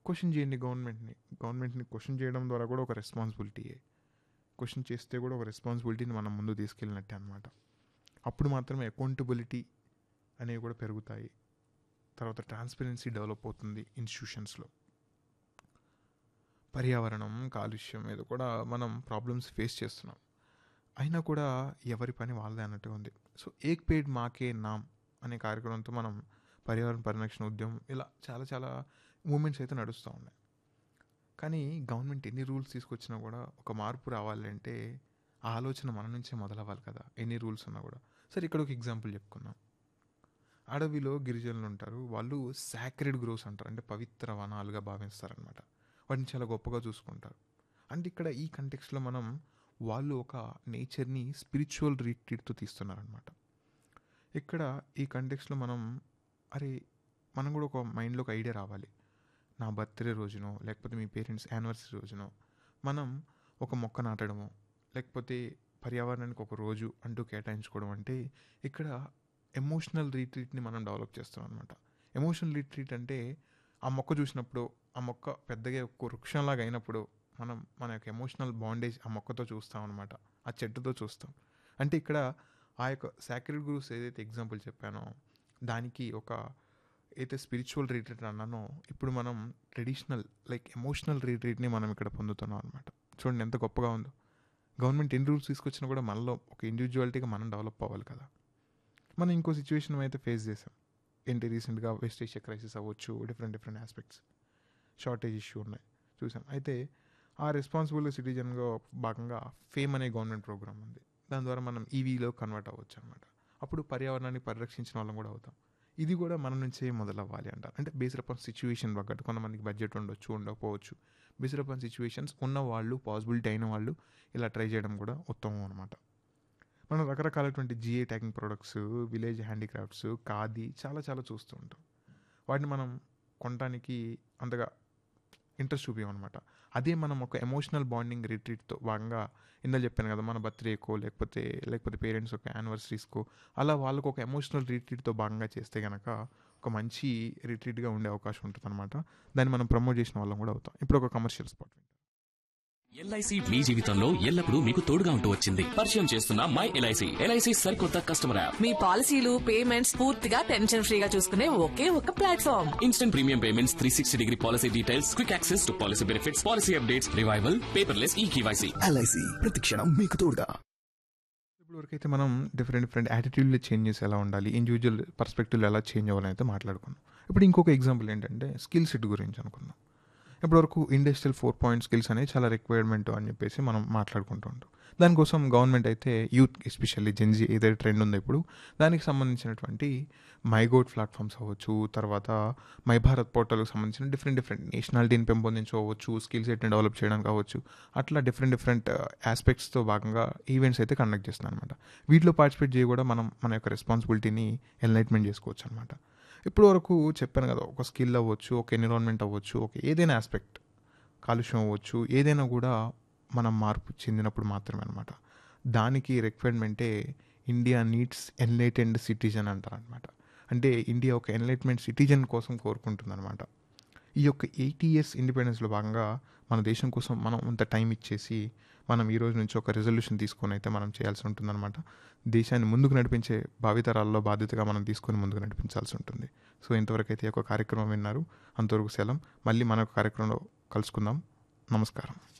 question చేయండి గవర్నమెంట్ని గవర్నమెంట్ని క్వశ్చన్ చేయడం ద్వారా కూడా ఒక రెస్పాన్సిబిలిటీయే క్వశ్చన్ చేస్తే కూడా ఒక రెస్పాన్సిబిలిటీని మనం ముందు తీసుకెళ్ళినట్టే అనమాట అప్పుడు మాత్రమే అకౌంటబిలిటీ అనేవి కూడా పెరుగుతాయి తర్వాత ట్రాన్స్పరెన్సీ డెవలప్ అవుతుంది ఇన్స్టిట్యూషన్స్లో పర్యావరణం కాలుష్యం మీద కూడా మనం ప్రాబ్లమ్స్ ఫేస్ చేస్తున్నాం అయినా కూడా ఎవరి పని వాళ్ళదే అన్నట్టుగా ఉంది సో ఏక్ పేడ్ మాకే నామ్ అనే కార్యక్రమంతో మనం పర్యావరణ పరిరక్షణ ఉద్యమం ఇలా చాలా చాలా మూమెంట్స్ అయితే నడుస్తూ ఉన్నాయి కానీ గవర్నమెంట్ ఎన్ని రూల్స్ తీసుకొచ్చినా కూడా ఒక మార్పు రావాలంటే ఆ ఆలోచన మన నుంచే మొదలవ్వాలి కదా ఎన్ని రూల్స్ ఉన్నా కూడా సరే ఇక్కడ ఒక ఎగ్జాంపుల్ చెప్పుకుందాం అడవిలో గిరిజనులు ఉంటారు వాళ్ళు సాక్రెడ్ గ్రోస్ అంటారు అంటే పవిత్ర వనాలుగా భావిస్తారనమాట వాటిని చాలా గొప్పగా చూసుకుంటారు అంటే ఇక్కడ ఈ కంటెక్స్లో మనం వాళ్ళు ఒక నేచర్ని స్పిరిచువల్ రీట్రీట్తో తీస్తున్నారనమాట ఇక్కడ ఈ కంటెక్స్లో మనం అరే మనం కూడా ఒక మైండ్లో ఒక ఐడియా రావాలి నా బర్త్డే రోజునో లేకపోతే మీ పేరెంట్స్ యానివర్సరీ రోజునో మనం ఒక మొక్క నాటడము లేకపోతే పర్యావరణానికి ఒక రోజు అంటూ కేటాయించుకోవడం అంటే ఇక్కడ ఎమోషనల్ రీట్రీట్ని మనం డెవలప్ చేస్తాం అనమాట ఎమోషనల్ రీట్రీట్ అంటే ఆ మొక్క చూసినప్పుడు ఆ మొక్క పెద్దగా ఒక వృక్షంలాగా అయినప్పుడు మనం మన యొక్క ఎమోషనల్ బాండేజ్ ఆ మొక్కతో చూస్తాం అనమాట ఆ చెట్టుతో చూస్తాం అంటే ఇక్కడ ఆ యొక్క సాక్రెడ్ గ్రూప్స్ ఏదైతే ఎగ్జాంపుల్ చెప్పానో దానికి ఒక అయితే స్పిరిచువల్ రీట్రీట్ అన్నానో ఇప్పుడు మనం ట్రెడిషనల్ లైక్ ఎమోషనల్ రీట్రీట్ని మనం ఇక్కడ పొందుతున్నాం అనమాట చూడండి ఎంత గొప్పగా ఉందో గవర్నమెంట్ ఎన్ని రూల్స్ తీసుకొచ్చినా కూడా మనలో ఒక ఇండివిజువాలిటీగా మనం డెవలప్ అవ్వాలి కదా మనం ఇంకో సిచ్యువేషన్ అయితే ఫేస్ చేసాం ఏంటి రీసెంట్గా వెస్ట్ ఏషియా క్రైసిస్ అవ్వచ్చు different different aspects shortage issue ఉన్నాయి చూసాం అయితే ఆ రెస్పాన్సిబుల్ సిటిజన్గా భాగంగా ఫేమ్ అనే గవర్నమెంట్ ప్రోగ్రామ్ ఉంది దాని ద్వారా మనం ఈవీలో కన్వర్ట్ అవ్వచ్చు అనమాట అప్పుడు పర్యావరణాన్ని పరిరక్షించిన వాళ్ళం కూడా అవుతాం ఇది కూడా మన నుంచే మొదలవ్వాలి అంటారు అంటే బేస్డ్ అపాన్ సిచ్యువేషన్ తగ్గట్టు కొంతమందికి బడ్జెట్ ఉండొచ్చు ఉండకపోవచ్చు బేస్డ్ అపాన్ సిచ్యువేషన్స్ ఉన్న వాళ్ళు పాసిబిలిటీ అయిన వాళ్ళు ఇలా ట్రై చేయడం కూడా ఉత్తమం అనమాట మనం రకరకాలటువంటి జిఏ tagging products village handicrafts khadi చాలా చాలా చూస్తూ ఉంటాం వాటిని మనం కొనడానికి అంతగా ఇంట్రెస్ట్ చూపించమన్నమాట అదే మనం ఒక ఎమోషనల్ బాండింగ్ రిట్రీట్తో భాగంగా ఇందాక చెప్పాను కదా మన బర్త్డేకో లేకపోతే లేకపోతే పేరెంట్స్ ఒక యానివర్సరీస్కో అలా వాళ్ళకు ఒక ఎమోషనల్ రిట్రీట్తో భాగంగా చేస్తే కనుక ఒక మంచి రిట్రీట్గా ఉండే అవకాశం ఉంటుంది అనమాట దాన్ని మనం ప్రమోట్ చేసిన వాళ్ళం కూడా అవుతాం ఇప్పుడు ఒక కమర్షియల్ స్పాట్ ఎల్ఐసి మీ జీవితంలో ఎల్లప్పుడూ మీకు తోడుగా ఉంటూ వచ్చింది పరిచయం చేస్తున్న మై ఎల్ఐసి ఎల్ఐసి సరికొత్త కస్టమర్ యాప్ మీ పాలసీలు పేమెంట్స్ పూర్తిగా టెన్షన్ ఫ్రీగా చూసుకునే ఒకే ఒక platform instant premium payments three sixty degree policy details quick access to policy benefits policy updates revival paperless e KYC LIC ప్రతిక్షణం మీకు తోడుగా ఇప్పుడు వరకైతే మనం డిఫరెంట్ డిఫరెంట్ యాటిట్యూడ్లో చేంజెస్ ఎలా ఉండాలి ఇండివిజువల్ పర్స్పెక్టివ్లో ఎలా చేంజ్ అవ్వాలని అయితే మాట్లాడుకున్నాం ఇప్పుడు ఇంకొక ఎగ్జాంపుల్ ఏంటంటే స్కిల్ సెట్ గురించి అనుకున్నాం ఇప్పటివరకు ఇండస్ట్రియల్ ఫోర్ పాయింట్ స్కిల్స్ అనేవి చాలా రిక్వైర్మెంట్ అని చెప్పేసి మనం మాట్లాడుకుంటూ ఉంటాం దానికోసం గవర్నమెంట్ అయితే యూత్ ఎస్పెషల్లీ జెన్జీ ఏదైతే ట్రెండ్ ఉందో ఇప్పుడు దానికి సంబంధించినటువంటి మైగోట్ ప్లాట్ఫామ్స్ అవ్వచ్చు తర్వాత మై భారత్ పోర్టల్కి సంబంధించిన డిఫరెంట్ డిఫరెంట్ నేషనాలిటీని పెంపొందించవచ్చు స్కిల్ సెట్ని డెవలప్ చేయడానికి కావచ్చు అట్లా డిఫరెంట్ డిఫరెంట్ ఆస్పెక్ట్స్తో భాగంగా ఈవెంట్స్ అయితే కండక్ట్ చేస్తున్నాను అనమాట వీటిలో పార్టిసిపేట్ చేయ కూడా మనం మన యొక్క రెస్పాన్సిబిలిటీని ఎన్లైట్మెంట్ చేసుకోవచ్చు అనమాట ఇప్పుడు వరకు చెప్పాను కదా ఒక స్కిల్ అవ్వచ్చు ఒక ఎన్విరాన్మెంట్ అవ్వచ్చు ఒక ఏదైనా ఆస్పెక్ట్ కాలుష్యం అవ్వచ్చు ఏదైనా కూడా మనం మార్పు చెందినప్పుడు మాత్రమే అనమాట దానికి రిక్వైర్మెంటే ఇండియా నీడ్స్ ఎన్లైటెండ్ సిటిజన్ అంటారనమాట అంటే ఇండియా ఒక ఎన్లైట్మెంట్ సిటిజన్ కోసం కోరుకుంటుంది అనమాట ఈ యొక్క ఎయిటీ ఇయర్స్ ఇండిపెండెన్స్లో భాగంగా మన దేశం కోసం మనం అంత టైం ఇచ్చేసి మనం ఈ రోజు నుంచి ఒక రెజల్యూషన్ తీసుకొని అయితే మనం చేయాల్సి ఉంటుందన్నమాట దేశాన్ని ముందుకు నడిపించే భావితరాల్లో బాధ్యతగా మనం తీసుకొని ముందుకు నడిపించాల్సి ఉంటుంది సో ఇంతవరకు అయితే ఈ యొక్క కార్యక్రమం విన్నారు అంతవరకు సెలం మళ్ళీ మన యొక్క కార్యక్రమంలో కలుసుకుందాం నమస్కారం